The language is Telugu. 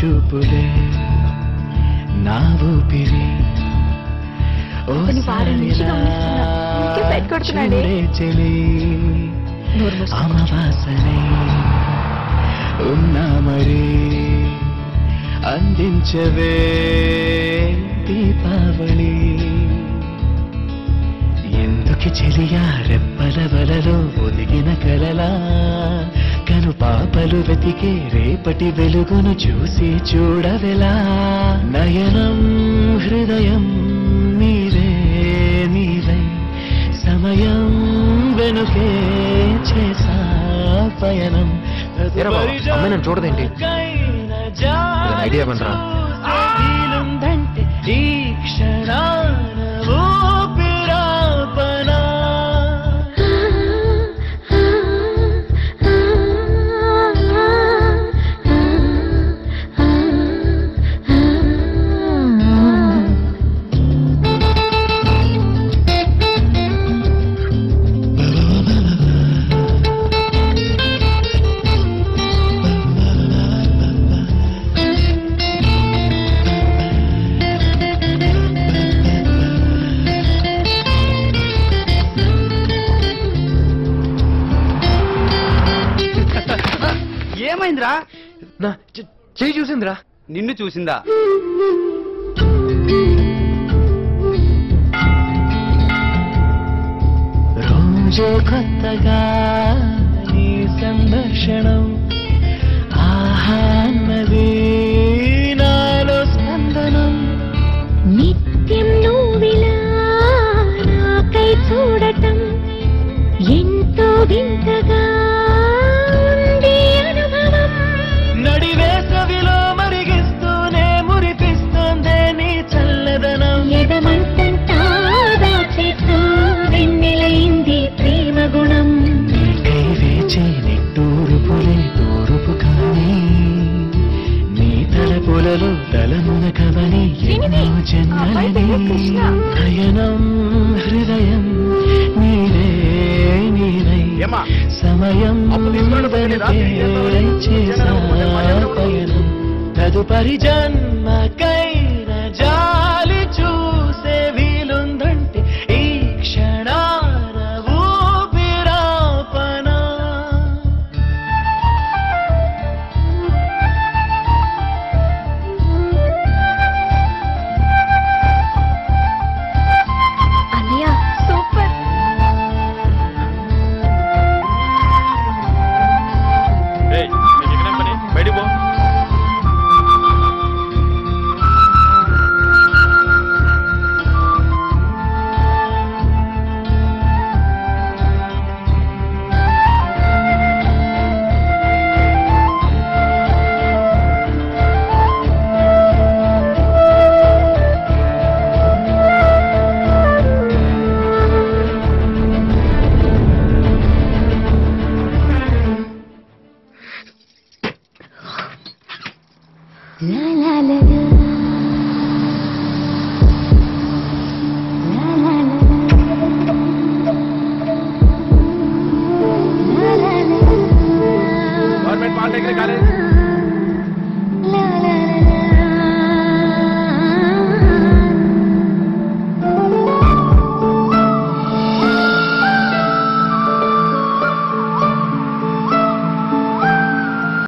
చూపులే నా ఊపిరి అతని వారం నుంచి గమనిస్తున్నా. ఊరికే సైట్ కొడుతున్నాడే. చూడే చెలి నోరు మూసుకో. అమవాసనే ఉన్నా మరి అందించవే దీపావళి ఎందుకు చెలియా రెప్పల వలలో ఒదిగిన కలలా కను పాపలు వెతికే రేపటి వెలుగును చూసి చూడవెలా నయనం హృదయం నీవే నీవై సమయం వెనుకే చేసా పయనం ఏరా బావ, అమ్మాయి నన్ను చూడదేంటి? ఏదైనా ఐడియా ఇవ్వండిరా. వీలుందంటే ఈ క్షణాన ఊపిరాపనా ఏమైందిరా నా చె- చెయ్యి చూసిందిరా నిన్ను చూసిందా రోజు కొత్తగా నీ సందర్శనం ఆహా అన్నది నాలో స్పందనం నిత్యం నువ్విలా నాకై చూడటం ఎంతో వింతగా ఉంది అనుభవం నడివేసవిలో మరిగిస్తూనే మురిపిస్తోందే నీ చల్లదనం ఎదమంతంతా దాచేస్తూ వెన్నెలైంది ప్రేమ గుణం నీకై వేచే నిట్టూరుపులే తూరుపు కానీ నీ తలపులలో తలమున కవని ఎన్నో అబ్బాయి పేరు కృష్ణ. జన్మలని నయనం హృదయం నీవే నీవై ఏమ్మా? సమయం అప్పు తీసుకున్నాడు పోయి రాత్రి ఏం చేద్దామని? చేసా జనం పోతే మా ఎవరు? పయనం తదుపరి జన్మకై